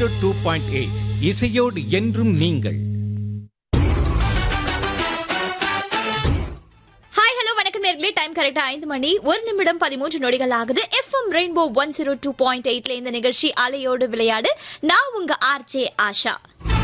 Zero two point eight இசையோடு என்றும் நீங்கள் ஹாய் ஹலோ வணக்கம் நேர்களே டைம் கரெக்டா ஐந்து மணி ஒரு நிமிடம் பதிமூன்று நொடிகள் ஆகுது FM rainbow one zero two point எயிட்ல இந்த நிகழ்ச்சி அலையோடு விளையாடு நான் உங்க ஆர்ஜே ஆஷா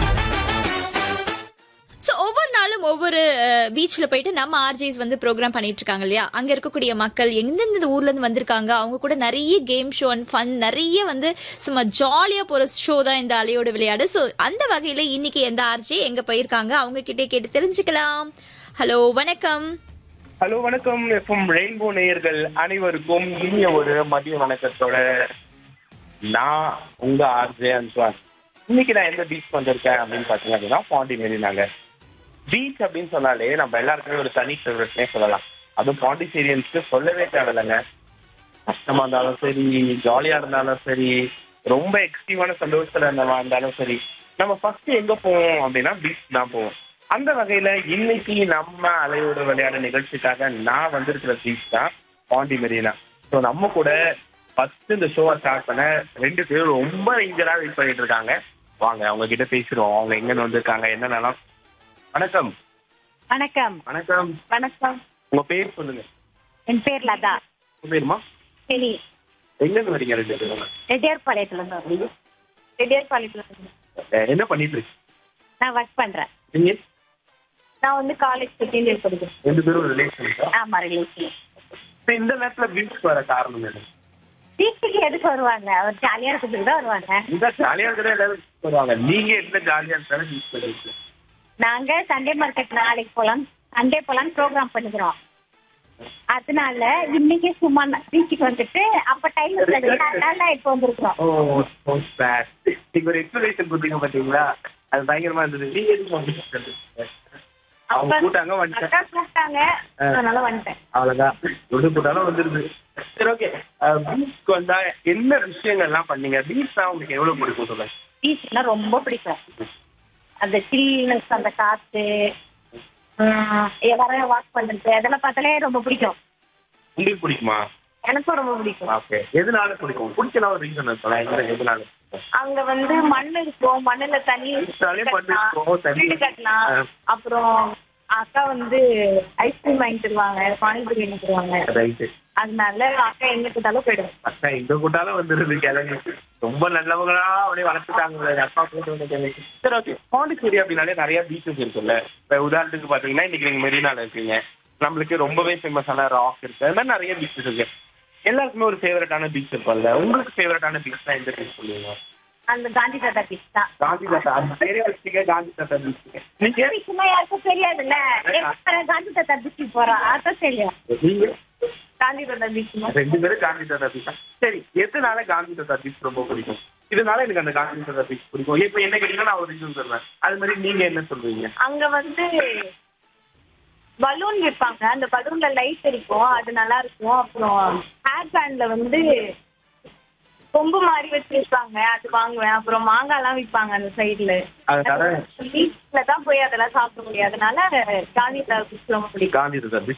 ஸோ ஒவ்வொரு நாளும் ஒவ்வொரு பீச்சில் போயிட்டு நம்ம ஆர்ஜேஸ் வந்து ப்ரோக்ராம் பண்ணிட்டு இருக்காங்க இல்லையா அங்கே இருக்கக்கூடிய மக்கள் எந்தெந்த ஊர்லேருந்து வந்திருக்காங்க அவங்க கூட நிறைய கேம் ஷோ அண்ட் ஃபன் நிறைய வந்து சும்மா ஜாலியாக போகிற ஷோ தான் இந்த அலையோடு விளையாடு ஸோ அந்த வகையில் இன்னைக்கு எந்த ஆர்ஜே எங்கே போயிருக்காங்க அவங்க கிட்டே கேட்டு தெரிஞ்சுக்கலாம் ஹலோ வணக்கம் ஹலோ வணக்கம் எஃப்எம் ரெயின்போ நேயர்கள் அனைவருக்கும் இனிய ஒரு மதிய வணக்கத்தோட நான் உங்க ஆர்ஜே அன்சுவான் இன்னைக்கு நான் எந்த பீச் வந்திருக்கேன் அப்படின்னு பாத்தீங்க அப்படின்னா பாண்டி மெரினாங்க பீச் அப்படின்னு சொன்னாலே நம்ம எல்லாருக்குமே ஒரு தனி ஃபேவரட்னே சொல்லலாம் அதுவும் பாண்டிச்சேரியன்ஸ்க்கு சொல்லவே தேவையில்லைங்க கஷ்டமா இருந்தாலும் சரி ஜாலியா இருந்தாலும் சரி ரொம்ப எக்ஸ்ட்ரீமான சந்தோஷத்துல இருந்தவா இருந்தாலும் சரி நம்ம ஃபர்ஸ்ட் எங்க போவோம் அப்படின்னா பீச் தான் போவோம் அந்த வகையில இன்னைக்கு நம்ம அலையோட விளையாட நிகழ்ச்சிக்காக நான் வந்திருக்கிற பீச் தான் பாண்டி மெரினா ஸோ நம்ம கூட ஃபர்ஸ்ட் இந்த ஷோவை ஸ்டார்ட் பண்ண ரெண்டு பேரும் ரொம்ப இன்ஜரா வெயிட் பண்ணிட்டு இருக்காங்க வாங்க அவங்க கிட்ட பேசுறோம் அவங்க எங்கன்னு வந்திருக்காங்க என்னென்னலாம் வணக்கம் வணக்கம் வணக்கம் வணக்கம் உங்க பேர் சொல்லுங்க என் பேர் லதா உங்க பேருமா சரி எங்க இருந்து வரீங்க ரெண்டு பேரும் ரெட்டியார்பாளையத்துல இருந்து வரீங்க ரெட்டியார்பாளையத்துல இருந்து அஹ் என்ன பண்ணிட்டு இருக்கீங்க நான் ஒர்க் பண்றேன் நீங்க நான் வந்து காலேஜ் செகண்ட் இயர் படிக்கிறேன் ரெண்டு பேரும் ரிலேஷன் ஆமா ரிலேஷன் இப்ப இந்த நேரத்துல பீச்சுக்கு வர காரணம் என்ன வீட்டுக்கு எதுக்கு வருவாங்க அவர் ஜாலியா இருக்கிறதுக்கு தான் வருவாங்க இந்த ஜாலியா இருக்கிற எல்லாரும் beach வருவாங்க நீங்க என்ன ஜாலியா இருந்தாலும் பீச் பண்ணிட்டு நாங்க சண்டே மார்க்கெட் நாளைக்கு போலாம் சண்டே போலாம் ப்ரோக்ராம் பண்ணிக்கிறோம் அதனால இன்னைக்கு சும்மா பீச்சுக்கு வந்துட்டு அப்ப டைம் அதனால இப்போ வந்திருக்கிறோம் ஓ so sad. நீங்க ஒரு எக்ஸ்பிளேஷன் கொடுத்தீங்க பாத்தீங்களா அது பயங்கரமா இருந்தது நீங்க எதுக்கு வந்து beach வந்தீங்க? அவங்க அப்ப கூட்டாங்க வந்துட்டேன் அக்கா கூப்பிட்டாங்க அதனால வந்துட்டேன் அவ்வளவுதான் எது போட்டாலும் வந்துருது சரி ஓகே பீச்சுக்கு வந்தா என்ன விஷயங்கள்லாம் பண்ணீங்க பீச் தான் உங்களுக்கு எவ்வளவு பிடிக்கும் சொல்லுங்க பீச்னா ரொம்ப பிடிக்கும் அந்த சில்னஸ் அந்த காத்து உம், எல்லாரும் வாக் பண்றது அதெல்லாம் பார்த்தாலே ரொம்ப பிடிக்கும் உங்களுக்கு பிடிக்குமா எனக்கும் ரொம்ப பிடிக்கும் ஓகே எதனால பிடிக்கும் பிடிச்சனா ஒரு ரீசன் இருக்கலாம் எந்த எதனால பிடிக்கும்? அங்க வந்து மண் இருக்கும் மண்ணுல தண்ணி வீட்டாலே மண்ணு இருக்கும், தண்ணி வீடு கட்டலாம் ஆ. அப்புறம் அக்கா வந்து ஐஸ்கிரீம் வாங்கி தருவாங்க பானிபூரி வாங்கி தருவாங்க ரைட்டு அதனால அக்கா எங்க கூட்டாலும் போயிடுவோம் அக்கா எங்க கூட்டாலும் வந்துருது கிழங்கு ரொம்ப நல்லவங்களா அப்படியே வளர்த்துட்டாங்க அப்பா போட்டு வந்த கிழங்கு சரி ஓகே பாண்டிச்சேரி அப்படின்னாலே நிறைய பீச்சஸ் இருக்குல்ல இப்ப உதாரணத்துக்கு பாத்தீங்கன்னா இன்னைக்கு நீங்க மெரினால இருக்கீங்க நம்மளுக்கு ரொம்பவே ஃபேமஸான ராக் இருக்கு அது மாதிரி நிறைய பீச்சஸ் இருக்கு எல்லாருக்குமே ஒரு ஃபேவரட்டான பீச் இருக்கும்ல உங்களுக்கு ஃபேவரட்டான பீச் தான் எந்த பீச் சொல்லுவீங்க அந்த காந்தி தாத்தா பீச் தான் காந்தி தாத்தா அந்த பேரே வச்சுக்க காந்தி தாத்தா பீச் நீங்க பீச்னா யாருக்கும் தெரியாதுல்ல எப்ப காந்தி தாத்தா பீச்சுக்கு போறோம் அதான் தெரியும் நீங்க காந்தி தாத்தா பீச் ரெண்டு பேரும் காந்தி தாத்தா பீச் சரி எதனால காந்தி தாத்தா பீச் ரொம்ப பிடிக்கும் இதனால எனக்கு அந்த காந்தி தாத்தா பீச் பிடிக்கும் இப்ப என்ன கேட்டீங்கன்னா நான் ஒரு ரீசன் சொல்றேன் அது மாதிரி நீங்க என்ன சொல்றீங்க அங்க வந்து பலூன் விற்பாங்க அந்த பலூன்ல லைட் இருக்கும் அது நல்லா இருக்கும் அப்புறம் ஹேர் பேண்ட்ல வந்து கொம்பு மாதிரி வச்சிருப்பாங்க அது வாங்குவேன் அப்புறம் மாங்காய்லாம் விற்பாங்க அந்த சைடுல அதனால பீச்ல தான் போய் அதெல்லாம் சாப்பிட முடியும் அதனால காந்தி தாத்தா பீச் ரொம்ப பிடிக்கும் காந்தி தாத்தா